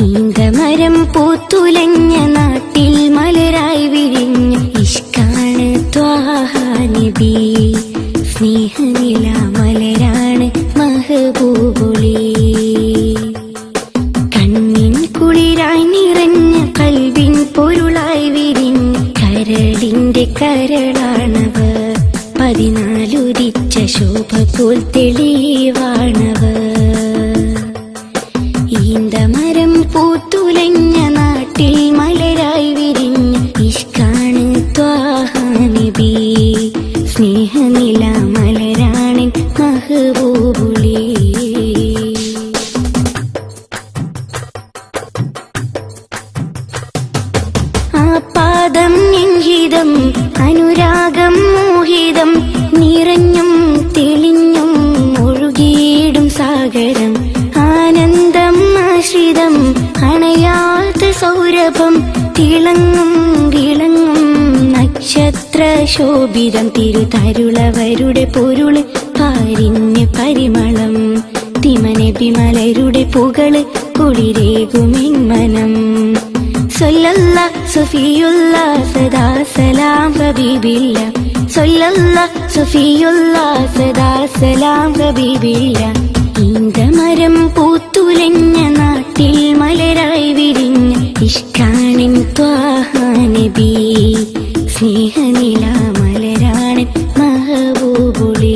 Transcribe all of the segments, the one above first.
ഈന്തമരം പൂത്തുലഞ്ഞ നാട്ടിൽ മലരായി വിരിഞ്ഞ ഇഷ്കാണ് ത്വാഹാനബി സ്നേഹനില മലരാണ് മഹബൂബുളി കണ്ണിൻ കുളിരായി നിറഞ്ഞ കൽവിൻ പൊരുളായി വിരിഞ്ഞ കരളിന്റെ കരളാണവർ പതിനാലുദിച്ച ശോഭ പോൽ തെളിവാണവർ ഈന്തമരം പൂത്തുലഞ്ഞ നാട്ടിൽ മലരായി വിരിഞ്ഞ ഇഷ്കാണ് ത്വാഹാനബി സ്നേഹനില മലരാണ് മഹബൂബുളി ആപാദം നിൻഹിതം അനുരാഗം മോഹിതം നിറഞ്ഞും തെളിഞ്ഞും ഒഴുകിയിടും സാഗരം ആനന്ദം ആശ്രിതം അണയാത്ത സൗരഭം തിളങ്ങും വിളങ്ങും നക്ഷത്ര ശോഭിതം തിരുതരുളവരുടെ പൊരുള് പാരിഞ്ഞ് പരിമളം തിമനബി മലരുടെ പുകള് കുളിരേകുമെന്മനം സൊല്ലല്ല സഫിയുള്ള സദാ സലാം ഹബീബില്ല സൊല്ലല്ല സഫിയുള്ള സദാ സലാം ഹബീബില്ല ഈന്തമരം പൂത്തുലഞ്ഞ നാട്ടിൽ മലരായി വിരിഞ്ഞ ഇഷ്കാണിൻ ത്വാഹാനബി സ്നേഹനില മലരാണ് മഹബൂബുളി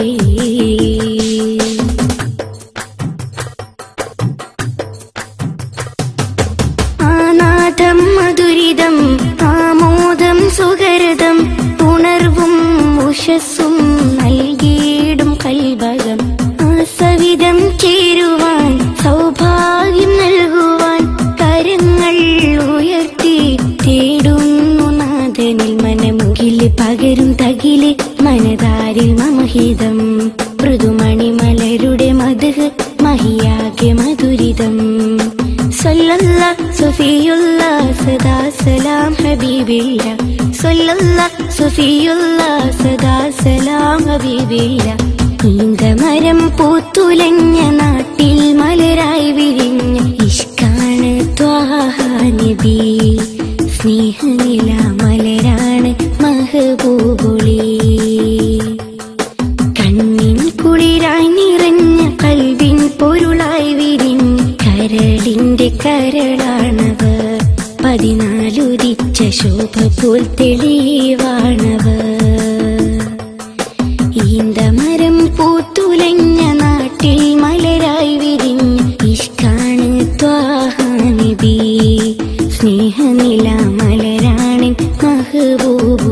ആനാദം മധുരിതം ആമോദം സുഹൃതം ഉണർവും ഉഷസ്സും നൽകിയിടും കൽഭകം ആസവിധം ചേരുവാൻ സൗഭാഗ്യം നൽകുവാൻ കരങ്ങൾ ഉയർത്തി തേടുന്നു നാഥനിൽ മനമുകില് പകരും തകില് മനതാരിൽ മമഹിതം മൃദുമണി മലരുടെ മധുഹ് മഹിയാകെ മധുരിതം സൊല്ലല്ല സഫിയുള്ള സദാ സലാം ഹബീബില്ല സൊല്ലല്ല സഫിയുള്ള സദാ സലാം ഹബീബില്ല ഈന്തമരം പൂത്തുലഞ്ഞ നാട്ടിൽ മലരായി വിരിഞ്ഞ ഇഷ്കാണ് ത്വാഹാനബി സ്നേഹനില മലരാണ് മഹബൂബുളി കണ്ണിൻ കുളിരായി നിറഞ്ഞ കൽവിൻ പൊരുളായി വിരിഞ്ഞ കരളിന്റെ കരളാണവർ പതിനാലുദിച്ച ശോഭ പോൽ തെളിവാണവർ ഈന്തമരം പൂത്തുലഞ്ഞ നാട്ടിൽ മലരായി വിരിഞ്ഞ ഇഷ്കാണ് ത്വാഹാനബി സ്നേഹനില മലരാണ് മഹബൂബുളി